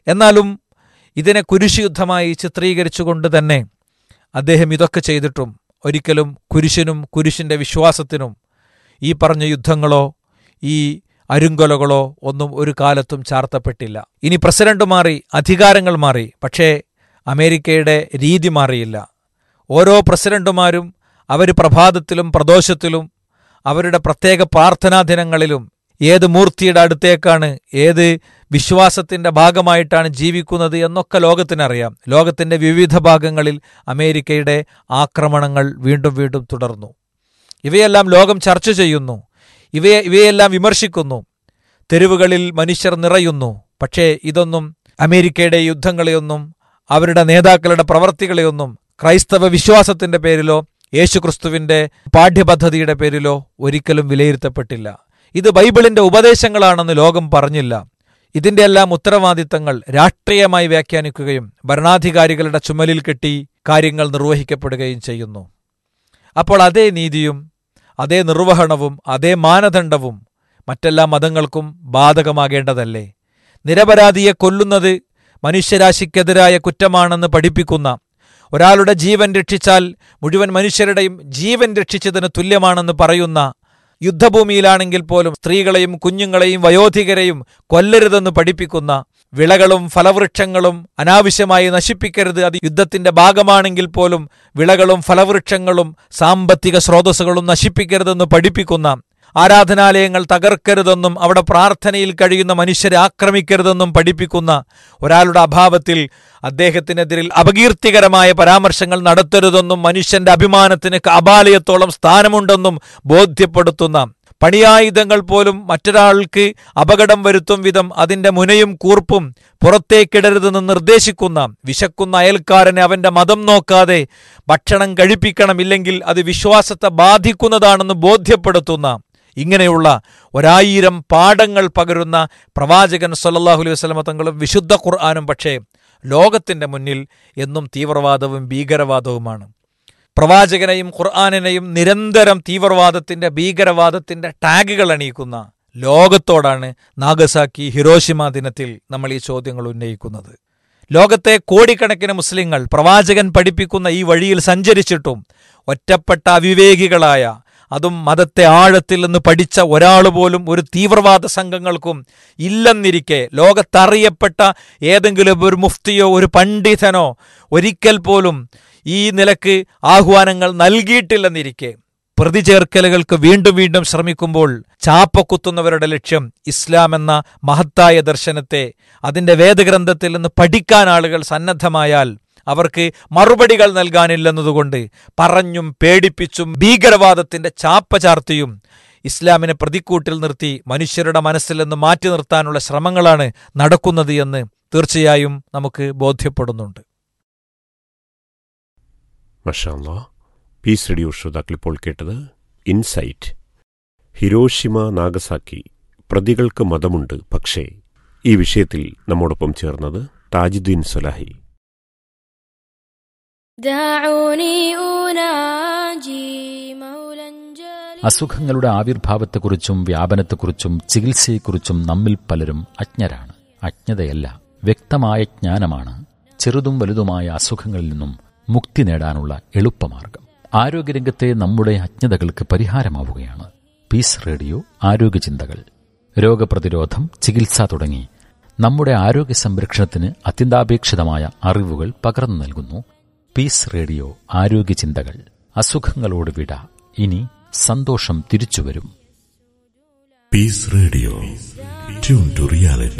എന്നാലും ഇതിനെ കുരിശ് യുദ്ധമായി ചിത്രീകരിച്ചുകൊണ്ട് തന്നെ അദ്ദേഹം ഇതൊക്കെ ചെയ്തിട്ടും ഒരിക്കലും കുരിശിനും കുരിശിൻ്റെ വിശ്വാസത്തിനും ഈ പറഞ്ഞ യുദ്ധങ്ങളോ ഈ അരുങ്കൊലകളോ ഒന്നും ഒരു കാലത്തും ചാർത്തപ്പെട്ടില്ല ഇനി പ്രസിഡന്റ് മാറി അധികാരങ്ങൾ മാറി പക്ഷേ അമേരിക്കയുടെ രീതി മാറിയില്ല ഓരോ പ്രസിഡന്റുമാരും അവർ പ്രഭാതത്തിലും പ്രദോഷത്തിലും അവരുടെ പ്രത്യേക പ്രാർത്ഥനാ ദിനങ്ങളിലും ഏത് മൂർത്തിയുടെ അടുത്തേക്കാണ് ഏത് വിശ്വാസത്തിന്റെ ഭാഗമായിട്ടാണ് ജീവിക്കുന്നത് എന്നൊക്കെ ലോകത്തിനറിയാം ലോകത്തിന്റെ വിവിധ ഭാഗങ്ങളിൽ അമേരിക്കയുടെ ആക്രമണങ്ങൾ വീണ്ടും വീണ്ടും തുടർന്നു ഇവയെല്ലാം ലോകം ചർച്ച ചെയ്യുന്നു ഇവയെ ഇവയെല്ലാം വിമർശിക്കുന്നു തെരുവുകളിൽ മനുഷ്യർ നിറയുന്നു പക്ഷേ ഇതൊന്നും അമേരിക്കയുടെ യുദ്ധങ്ങളെയൊന്നും അവരുടെ നേതാക്കളുടെ പ്രവർത്തികളെയൊന്നും ക്രൈസ്തവ വിശ്വാസത്തിന്റെ പേരിലോ യേശുക്രിസ്തുവിന്റെ പാഠ്യപദ്ധതിയുടെ പേരിലോ ഒരിക്കലും വിലയിരുത്തപ്പെട്ടില്ല ഇത് ബൈബിളിന്റെ ഉപദേശങ്ങളാണെന്ന് ലോകം പറഞ്ഞില്ല ഇതിന്റെ എല്ലാം ഉത്തരവാദിത്തങ്ങൾ രാഷ്ട്രീയമായി വ്യാഖ്യാനിക്കുകയും ഭരണാധികാരികളുടെ ചുമലിൽ കെട്ടി കാര്യങ്ങൾ നിർവഹിക്കപ്പെടുകയും ചെയ്യുന്നു അപ്പോൾ അതേ നീതിയും അതേ നിർവഹണവും അതേ മാനദണ്ഡവും മറ്റെല്ലാ മതങ്ങൾക്കും ബാധകമാകേണ്ടതല്ലേ നിരപരാധിയെ കൊല്ലുന്നത് മനുഷ്യരാശിക്കെതിരായ കുറ്റമാണെന്ന് പഠിപ്പിക്കുന്ന ഒരാളുടെ ജീവൻ രക്ഷിച്ചാൽ മുഴുവൻ മനുഷ്യരുടെയും ജീവൻ രക്ഷിച്ചതിന് തുല്യമാണെന്ന് പറയുന്ന യുദ്ധഭൂമിയിലാണെങ്കിൽ പോലും സ്ത്രീകളെയും കുഞ്ഞുങ്ങളെയും വയോധികരെയും കൊല്ലരുതെന്ന് പഠിപ്പിക്കുന്ന വിളകളും ഫലവൃക്ഷങ്ങളും അനാവശ്യമായി നശിപ്പിക്കരുത് അത് യുദ്ധത്തിന്റെ ഭാഗമാണെങ്കിൽ പോലും വിളകളും ഫലവൃക്ഷങ്ങളും സാമ്പത്തിക സ്രോതസ്സുകളും നശിപ്പിക്കരുതെന്ന് പഠിപ്പിക്കുന്ന ആരാധനാലയങ്ങൾ തകർക്കരുതെന്നും അവിടെ പ്രാർത്ഥനയിൽ കഴിയുന്ന മനുഷ്യരെ ആക്രമിക്കരുതെന്നും പഠിപ്പിക്കുന്ന ഒരാളുടെ അഭാവത്തിൽ അദ്ദേഹത്തിനെതിരിൽ അപകീർത്തികരമായ പരാമർശങ്ങൾ നടത്തരുതെന്നും മനുഷ്യന്റെ അഭിമാനത്തിന് അപാലയത്തോളം സ്ഥാനമുണ്ടെന്നും ബോധ്യപ്പെടുത്തുന്ന പണിയായുധങ്ങൾ പോലും മറ്റൊരാൾക്ക് അപകടം വരുത്തും വിധം അതിന്റെ മുനയും കൂർപ്പും പുറത്തേക്കിടരുതെന്ന് നിർദ്ദേശിക്കുന്ന വിശക്കുന്ന അയൽക്കാരനെ അവന്റെ മതം നോക്കാതെ ഭക്ഷണം കഴിപ്പിക്കണമില്ലെങ്കിൽ അത് വിശ്വാസത്തെ ബാധിക്കുന്നതാണെന്ന് ബോധ്യപ്പെടുത്തുന്ന ഇങ്ങനെയുള്ള ഒരായിരം പാഠങ്ങൾ പകരുന്ന പ്രവാചകൻ സല്ലല്ലാഹു അലൈഹി വസല്ലമ തങ്ങളും വിശുദ്ധ ഖുർആാനും പക്ഷേ ലോകത്തിന്റെ മുന്നിൽ എന്നും തീവ്രവാദവും ഭീകരവാദവുമാണ് പ്രവാചകനെയും ഖുർആാനിനെയും നിരന്തരം തീവ്രവാദത്തിന്റെ ഭീകരവാദത്തിന്റെ ടാഗുകൾ അണിയിക്കുന്ന ലോകത്തോടാണ് നാഗസാക്കി ഹിരോഷിമ ദിനത്തിൽ നമ്മൾ ഈ ചോദ്യങ്ങൾ ഉന്നയിക്കുന്നത് ലോകത്തെ കോടിക്കണക്കിന് മുസ്ലിങ്ങൾ പ്രവാചകൻ പഠിപ്പിക്കുന്ന ഈ വഴിയിൽ സഞ്ചരിച്ചിട്ടും ഒറ്റപ്പെട്ട അവിവേകികളായ അതും മതത്തെ ആഴത്തിൽ നിന്ന് പഠിച്ച ഒരാൾ പോലും ഒരു തീവ്രവാദ സംഘങ്ങൾക്കും ഇല്ലെന്നിരിക്കെ ലോകത്തറിയപ്പെട്ട ഏതെങ്കിലും ഒരു മുഫ്തിയോ ഒരു പണ്ഡിതനോ ഒരിക്കൽ പോലും ഈ നിലക്ക് ആഹ്വാനങ്ങൾ നൽകിയിട്ടില്ലെന്നിരിക്കെ പ്രതിചേർക്കലുകൾക്ക് വീണ്ടും വീണ്ടും ശ്രമിക്കുമ്പോൾ ചാപ്പക്കുത്തുന്നവരുടെ ലക്ഷ്യം ഇസ്ലാം എന്ന മഹത്തായ ദർശനത്തെ അതിന്റെ വേദഗ്രന്ഥത്തിൽ നിന്ന് പഠിക്കാൻ ആളുകൾ സന്നദ്ധമായാൽ അവർക്ക് മറുപടികൾ നൽകാനില്ലെന്നതുകൊണ്ട് പറഞ്ഞും പേടിപ്പിച്ചും ഭീകരവാദത്തിന്റെ ചാപ്പ ചാർത്തിയും ഇസ്ലാമിനെ പ്രതിക്കൂട്ടിൽ നിർത്തി മനുഷ്യരുടെ മനസ്സിൽ നിന്ന് മാറ്റി നിർത്താനുള്ള ശ്രമങ്ങളാണ് നടക്കുന്നത് എന്ന് തീർച്ചയായും നമുക്ക് ബോധ്യപ്പെടുന്നുണ്ട് മഷാല്ല പീസ് റേഡിയോ ശ്രോതാക്കൾ ഇപ്പോൾ കേട്ടത് ഇൻസൈറ്റ് ഹിരോഷിമ നാഗസാക്കി പ്രതികൾക്ക് മതമുണ്ട് പക്ഷേ ഈ വിഷയത്തിൽ നമ്മോടൊപ്പം ചേർന്നത് താജുദ്ദീൻ സൊലാഹി دعوني أناجي مولا جليلا അസുഖങ്ങളുടെ ആവിർഭാവത്തെക്കുറിച്ചും വ്യാപനത്തെക്കുറിച്ചും ചികിത്സയെക്കുറിച്ചും നമ്മിൽ പലരും അജ്ഞരാണ് അജ്ഞതയല്ല വ്യക്തമായ ജ്ഞാനമാണ് ചെറുതും വലുതുമായ അസുഖങ്ങളിൽ നിന്നും മുക്തി നേടാനുള്ള എളുപ്പമാർഗം ആരോഗ്യരംഗത്തെ നമ്മുടെ അജ്ഞതകൾക്ക് പരിഹാരമാവുകയാണ് പീസ് റേഡിയോ ആരോഗ്യചിന്തകൾ രോഗപ്രതിരോധം ചികിത്സ തുടങ്ങി നമ്മുടെ ആരോഗ്യ സംരക്ഷണത്തിന് അത്യന്താപേക്ഷിതമായ അറിവുകൾ പകർന്നു നൽകുന്നു പീസ് റേഡിയോ ആരോഗ്യചിന്തകൾ അസുഖങ്ങളോട് വിട ഇനി സന്തോഷം തിരിച്ചുവരും Peace Radio. Tune to reality.